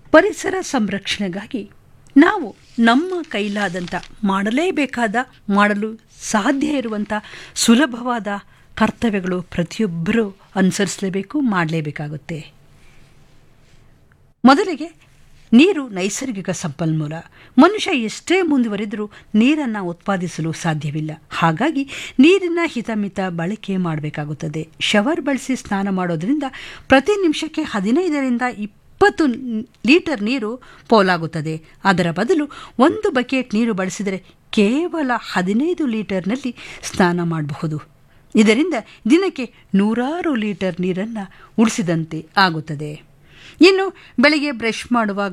ಪರಿಸರ ಸಂರಕ್ಷಣೆಗಾಗಿ ನಾವು ನಮ್ಮ ಕೈಲಾದಂಥ ಮಾಡಲೇಬೇಕಾದ ಮಾಡಲು ಸಾಧ್ಯ ಇರುವಂಥ ಸುಲಭವಾದ ಕರ್ತವ್ಯಗಳು ಪ್ರತಿಯೊಬ್ಬರೂ ಅನುಸರಿಸಲೇಬೇಕು ಮಾಡಲೇಬೇಕಾಗುತ್ತೆ ಮೊದಲಿಗೆ ನೀರು ನೈಸರ್ಗಿಕ ಸಂಪನ್ಮೂಲ ಮನುಷ್ಯ ಎಷ್ಟೇ ಮುಂದುವರಿದರೂ ನೀರನ್ನು ಉತ್ಪಾದಿಸಲು ಸಾಧ್ಯವಿಲ್ಲ ಹಾಗಾಗಿ ನೀರಿನ ಹಿತಮಿತ ಬಳಕೆ ಮಾಡಬೇಕಾಗುತ್ತದೆ ಶವರ್ ಬಳಸಿ ಸ್ನಾನ ಮಾಡೋದ್ರಿಂದ ಪ್ರತಿ ನಿಮಿಷಕ್ಕೆ ಹದಿನೈದರಿಂದ ಇಪ್ಪತ್ತು ಲೀಟರ್ ನೀರು ಪೋಲಾಗುತ್ತದೆ ಅದರ ಬದಲು ಒಂದು ಬಕೆಟ್ ನೀರು ಬಳಸಿದರೆ ಕೇವಲ ಹದಿನೈದು ಲೀಟರ್ನಲ್ಲಿ ಸ್ನಾನ ಮಾಡಬಹುದು ಇದರಿಂದ ದಿನಕ್ಕೆ ನೂರಾರು ಲೀಟರ್ ನೀರನ್ನು ಉಳಿಸಿದಂತೆ ಆಗುತ್ತದೆ ಇನ್ನು ಬೆಳಗ್ಗೆ ಬ್ರಷ್ ಮಾಡುವಾಗ